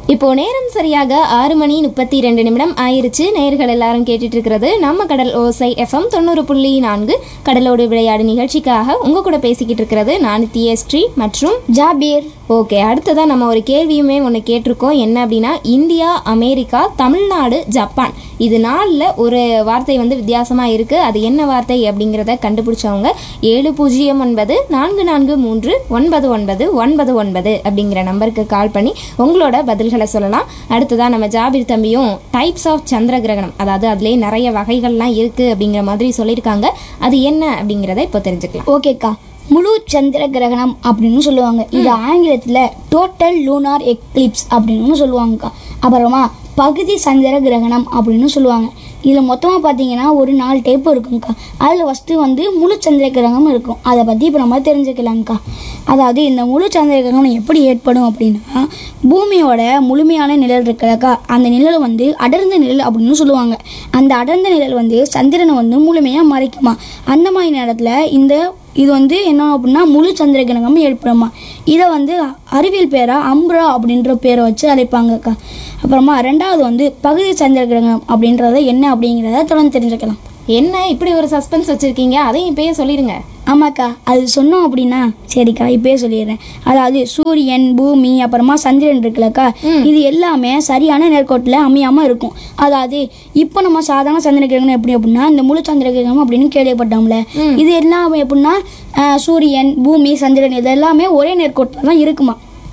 இப்போ நேரம் சரியாக ஆறு மணி முப்பத்தி ரெண்டு நிமிடம் ஆயிருச்சு நேர்கள் எல்லாரும் கேட்டுட்டு இருக்கிறது நம்ம கடல் ஓசை எஃப்எம் தொண்ணூறு புள்ளி நான்கு கடலோடு விளையாடு நிகழ்ச்சிக்காக உங்க கூட பேசிக்கிட்டு இருக்கிறது நான் தியஸ்ரீ மற்றும் ஜாபீர் ஓகே அடுத்ததா நம்ம ஒரு கேள்வியுமே ஒன்று கேட்டிருக்கோம் என்ன அப்படின்னா இந்தியா அமெரிக்கா தமிழ்நாடு ஜப்பான் இது நாளில் ஒரு வார்த்தை வந்து வித்தியாசமாக இருக்குது அது என்ன வார்த்தை அப்படிங்கிறத கண்டுபிடிச்சவங்க ஏழு பூஜ்ஜியம் ஒன்பது நான்கு நான்கு மூன்று ஒன்பது ஒன்பது ஒன்பது ஒன்பது அப்படிங்கிற நம்பருக்கு கால் பண்ணி உங்களோட பதில்களை சொல்லலாம் அடுத்ததாக நம்ம ஜாபிர் தம்பியும் டைப்ஸ் ஆஃப் சந்திர கிரகணம் அதாவது அதுலேயே நிறைய வகைகள்லாம் இருக்குது அப்படிங்கிற மாதிரி சொல்லியிருக்காங்க அது என்ன அப்படிங்கிறத இப்போ தெரிஞ்சுக்கலாம் ஓகேக்கா முழு சந்திர கிரகணம் அப்படின்னு சொல்லுவாங்க இது ஆங்கிலத்தில் டோட்டல் லூனார் எக்லிப்ஸ் அப்படின்னு சொல்லுவாங்கக்கா அப்புறமா பகுதி சந்திர கிரகணம் அப்படின்னு சொல்லுவாங்க இதில் மொத்தமாக பார்த்தீங்கன்னா ஒரு நாலு டைப் இருக்குங்க்கா அதில் ஃபஸ்ட்டு வந்து முழு சந்திர கிரகணம் இருக்கும் அதை பற்றி இப்போ நம்ம தெரிஞ்சுக்கலாங்க்கா அதாவது இந்த முழு சந்திர கிரகணம் எப்படி ஏற்படும் அப்படின்னா பூமியோட முழுமையான நிழல் இருக்குல்லக்கா அந்த நிழல் வந்து அடர்ந்த நிழல் அப்படின்னு சொல்லுவாங்க அந்த அடர்ந்த நிழல் வந்து சந்திரனை வந்து முழுமையாக மறைக்குமா அந்த மாதிரி நேரத்தில் இந்த இது வந்து என்ன அப்படின்னா முழு சந்திர கிரகணம் ஏற்படுமா இதை வந்து அறிவியல் பேராக அம்ப்ரா அப்படின்ற பேரை வச்சு அழைப்பாங்கக்கா அப்புறமா ரெண்டாவது வந்து பகுதி சந்திர கிரகணம் அப்படின்றத என்ன அப்படிங்கிறத தொடர்ந்து தெரிஞ்சுக்கலாம் என்ன இப்படி ஒரு சஸ்பென்ஸ் வச்சுருக்கீங்க அதையும் இப்பயே சொல்லிடுங்க ஆமாக்கா அது சொன்னோம் அப்படின்னா சரிக்கா இப்பயே சொல்லிடுறேன் அதாவது சூரியன் பூமி அப்புறமா சந்திரன் இருக்குல்லக்கா இது எல்லாமே சரியான நேர்கோட்டில் அமையாமல் இருக்கும் அதாவது இப்போ நம்ம சாதாரண சந்திர கிரகணம் எப்படி அப்படின்னா இந்த முழு சந்திர கிரகணம் அப்படின்னு கேள்விப்பட்டோம்ல இது எல்லாம் எப்படின்னா அஹ், சூரியன் பூமி சந்திரன் இது எல்லாமே ஒரே நேர்கோட்டில் தான் இருக்குமா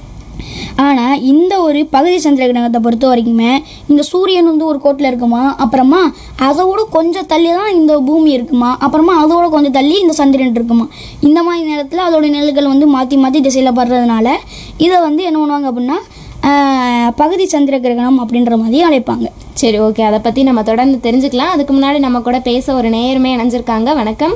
ஆனால் இந்த ஒரு பகுதி சந்திர கிரகணத்தை பொறுத்த வரைக்குமே இந்த சூரியன் வந்து ஒரு கோட்டில் இருக்குமா அப்புறமா அதோட கொஞ்சம் தள்ளி தான் இந்த பூமி இருக்குமா அப்புறமா அதோட கொஞ்சம் தள்ளி இந்த சந்திரன் இருக்குமா இந்த மாதிரி நேரத்தில் அதோட நிழல்கள் வந்து மாற்றி மாற்றி திசையில் படுறதுனால இதை வந்து என்ன பண்ணுவாங்க அப்படின்னா ஆஹ், பகுதி சந்திர கிரகணம் அப்படின்ற மாதிரி அழைப்பாங்க சரி ஓகே அதை பற்றி நம்ம தொடர்ந்து தெரிஞ்சுக்கலாம் அதுக்கு முன்னாடி நம்ம கூட பேச ஒரு நேயருமே இணைஞ்சிருக்காங்க வணக்கம்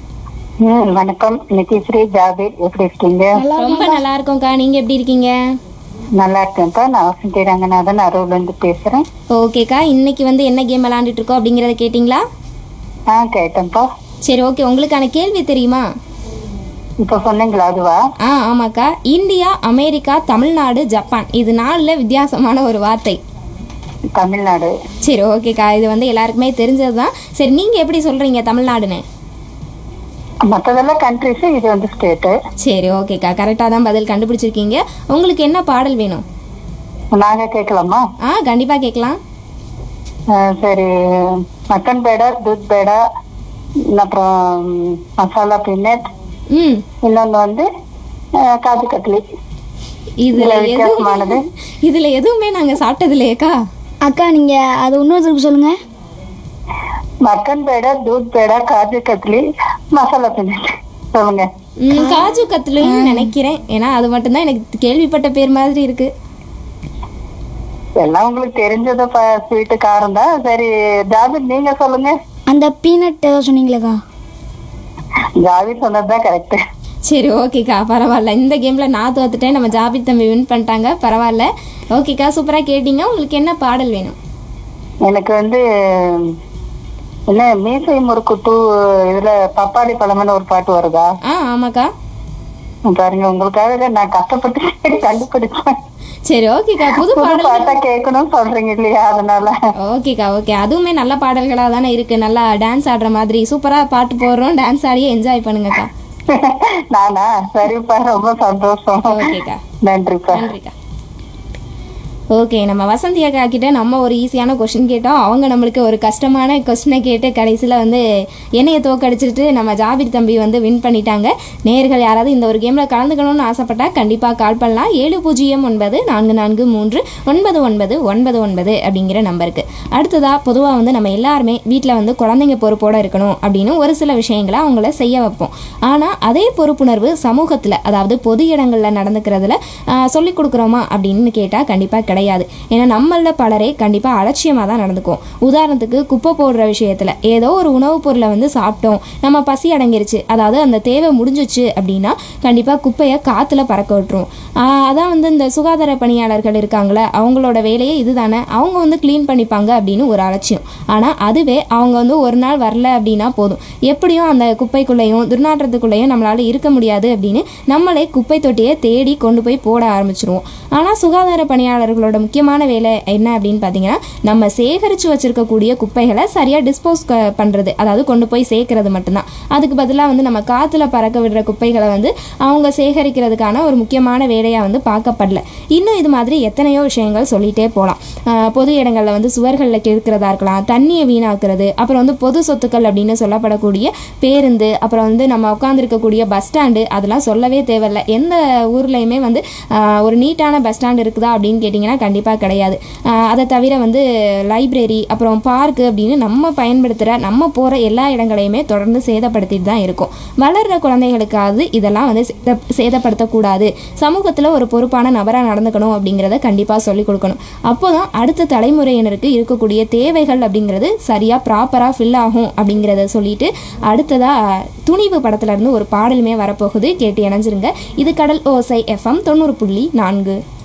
ம், வணக்கம் நிதிஸ்ரீ ஜாபீர் எப்படி இருக்கீங்க ரொம்ப நல்லா இருக்கோம்க்கா நீங்கள் எப்படி இருக்கீங்க நல்லா இருக்கேன்ப்பா நான் வசந்தி ரங்கநாதன் அரூர்ல இருந்து பேசுறேன் ஓகேக்கா இன்னைக்கு வந்து என்ன கேம் விளாண்டுட்டு இருக்கோம் அப்படிங்கிறத கேட்டிங்களா ஆ கேட்டேன்ப்பா சரி ஓகே உங்களுக்கான கேள்வி தெரியுமா இப்ப சொன்னீங்களா அதுவா ஆ ஆமாக்கா இந்தியா அமெரிக்கா தமிழ்நாடு ஜப்பான் இது நாலில் வித்தியாசமான ஒரு வார்த்தை தமிழ்நாடு சரி ஓகேக்கா இது வந்து எல்லாருக்குமே தெரிஞ்சது தான் சரி நீங்கள் எப்படி சொல்கிறீங்க தமிழ்நாடுன்னு மத்ததெல்லாம் கண்ட்ரிஸ் இது வந்து ஸ்டேட்டு சரி ஓகேக்கா கரெக்டாக தான் பதில் கண்டுபிடிச்சிருக்கீங்க உங்களுக்கு என்ன பாடல் வேணும் நாங்க கேட்கலாமா ஆ கண்டிப்பாக கேட்கலாம் ஆ, சரி மட்டன் பேடா தூத் பேடா அப்புறம் மசாலா பின்னட் ம் இன்னொன்று வந்து ஆ, காஜு கட்லி இதில் இதுல எதுவும் வித்தியாசமானது இதில் எதுவுமே நாங்கள் சாப்பிட்டது இல்லையேக்கா அக்கா நீங்கள் அதை இன்னொரு திருப்பி சொல்லுங்கள் மட்டன் பேடா தூத் பேடா காஜு கட்லி மசாலா பின்னட் சொல்லுங்க ம், காஜு கத்லின்னு நினைக்கிறேன் ஏன்னா அது மட்டும்தான் எனக்கு கேள்விப்பட்ட பேர் மாதிரி இருக்கு எல்லாம் உங்களுக்கு தெரிஞ்சது ஸ்வீட்டு காரம் தான் சரி ஜாபீர் நீங்க சொல்லுங்க அந்த பீனட் ஏதோ சொன்னீங்களேக்கா ஜாபீர் சொன்னதுதான் கரெக்ட் சரி ஓகேக்கா பரவாயில்ல இந்த கேமில் நான் தோத்துட்டேன் நம்ம ஜாபி தம்பி வின் பண்ணிட்டாங்க பரவாயில்ல ஓகேக்கா சூப்பராக கேட்டீங்க உங்களுக்கு என்ன பாடல் வேணும் எனக்கு வந்து என்ன மீசை முறுக்கு டூ இதுல பப்பாளி பழம்னு ஒரு பாட்டு வருதா ஆ ஆமாக்கா பாருங்க உங்களுக்காக நான் கஷ்டப்பட்டு கண்டுபிடிச்சேன் சரி ஓகேக்கா புது புது பாடல் பாட்டா கேட்கணும்னு சொல்றீங்க இல்லையா அதனால ஓகேக்கா ஓகே அதுவுமே நல்ல பாடல்களாக தானே இருக்கு நல்லா டான்ஸ் ஆடுற மாதிரி சூப்பராக பாட்டு போடுறோம் டான்ஸ் ஆடியே என்ஜாய் பண்ணுங்கக்கா நானா சரிப்பா ரொம்ப சந்தோஷம் ஓகேக்கா நன்றிப்பா நன்றிக்கா ஓகே நம்ம வசந்தி அக்கா கிட்ட நம்ம ஒரு ஈஸியான கொஸ்டின் கேட்டோம் அவங்க நம்மளுக்கு ஒரு கஷ்டமான கொஸ்டினை கேட்டு கடைசியில் வந்து என்னையை தோக்கடிச்சிட்டு நம்ம ஜாபிர் தம்பி வந்து வின் பண்ணிட்டாங்க நேர்கள் யாராவது இந்த ஒரு கேமில் கலந்துக்கணும்னு ஆசைப்பட்டா கண்டிப்பாக கால் பண்ணலாம் ஏழு பூஜ்ஜியம் ஒன்பது நான்கு நான்கு மூன்று ஒன்பது ஒன்பது ஒன்பது ஒன்பது அப்படிங்கிற நம்பருக்கு அடுத்ததாக பொதுவாக வந்து நம்ம எல்லாருமே வீட்டில் வந்து குழந்தைங்க பொறுப்போடு இருக்கணும் அப்படின்னு ஒரு சில விஷயங்களை அவங்கள செய்ய வைப்போம் ஆனால் அதே பொறுப்புணர்வு சமூகத்தில் அதாவது பொது இடங்களில் நடந்துக்கிறதுல சொல்லிக் கொடுக்குறோமா அப்படின்னு கேட்டால் கண்டிப்பாக கிடையாது ஏன்னா நம்மள பலரே கண்டிப்பாக அலட்சியமாக தான் நடந்துக்குவோம் உதாரணத்துக்கு குப்பை போடுற விஷயத்தில் ஏதோ ஒரு உணவுப் பொருளை வந்து சாப்பிட்டோம் நம்ம பசி அடங்கிருச்சு அதாவது அந்த தேவை முடிஞ்சிச்சு அப்படின்னா கண்டிப்பாக குப்பையை காற்றுல பறக்க விட்டுரும் ஆஹ் அதான் வந்து இந்த சுகாதார பணியாளர்கள் இருக்காங்களே அவங்களோட வேலையே இதுதானே அவங்க வந்து க்ளீன் பண்ணிப்பாங்க அப்படின்னு ஒரு அலட்சியம் ஆனால் அதுவே அவங்க வந்து ஒரு நாள் வரல அப்படின்னா போதும் எப்படியும் அந்த குப்பைக்குள்ளேயும் துர்நாற்றத்துக்குள்ளேயும் நம்மளால இருக்க முடியாது அப்படின்னு நம்மளே குப்பை தொட்டியை தேடி கொண்டு போய் போட ஆரம்பிச்சிருவோம் ஆனால் சுகாதார பணியாளர்களோட அவங்களோட முக்கியமான வேலை என்ன அப்படின்னு பார்த்தீங்கன்னா நம்ம சேகரித்து வச்சிருக்கக்கூடிய குப்பைகளை சரியாக டிஸ்போஸ் பண்ணுறது அதாவது கொண்டு போய் சேர்க்கறது மட்டும்தான் அதுக்கு பதிலாக வந்து நம்ம காற்றுல பறக்க விடுற குப்பைகளை வந்து அவங்க சேகரிக்கிறதுக்கான ஒரு முக்கியமான வேலையாக வந்து பார்க்கப்படல இன்னும் இது மாதிரி எத்தனையோ விஷயங்கள் சொல்லிகிட்டே போகலாம் பொது இடங்களில் வந்து சுவர்களில் கிழக்கிறதா இருக்கலாம் தண்ணியை வீணாக்குறது அப்புறம் வந்து பொது சொத்துக்கள் அப்படின்னு சொல்லப்படக்கூடிய பேருந்து அப்புறம் வந்து நம்ம உட்காந்துருக்கக்கூடிய பஸ் ஸ்டாண்டு அதெல்லாம் சொல்லவே தேவையில்ல எந்த ஊர்லேயுமே வந்து ஆஹ், ஒரு நீட்டான பஸ் ஸ்டாண்ட் இருக்குதா அப்படின்னு கேட்டிங்கன்னா கண்டிப்பாக கிடையாது ஆஹ், அதை தவிர வந்து லைப்ரரி அப்புறம் பார்க்கு அப்படின்னு நம்ம பயன்படுத்துகிற நம்ம போகிற எல்லா இடங்களையுமே தொடர்ந்து சேதப்படுத்திட்டு தான் இருக்கும் வளர்கிற குழந்தைகளுக்காவது இதெல்லாம் வந்து சேத சேதப்படுத்தக்கூடாது சமூகத்தில் ஒரு பொறுப்பான நபராக நடந்துக்கணும் அப்படிங்கிறத கண்டிப்பாக சொல்லிக் கொடுக்கணும் அப்போ தான் அடுத்த தலைமுறையினருக்கு இருக்கக்கூடிய தேவைகள் அப்படிங்கிறது சரியாக ப்ராப்பராக ஃபில் ஆகும் அப்படிங்கிறத சொல்லிட்டு அடுத்ததாக துணிவு படத்துல இருந்து ஒரு பாடலுமே வரப்போகுது கேட்டு இணைஞ்சிருங்க இது கடல் ஓசை எஃப்எம் தொண்ணூறு புள்ளி நான்கு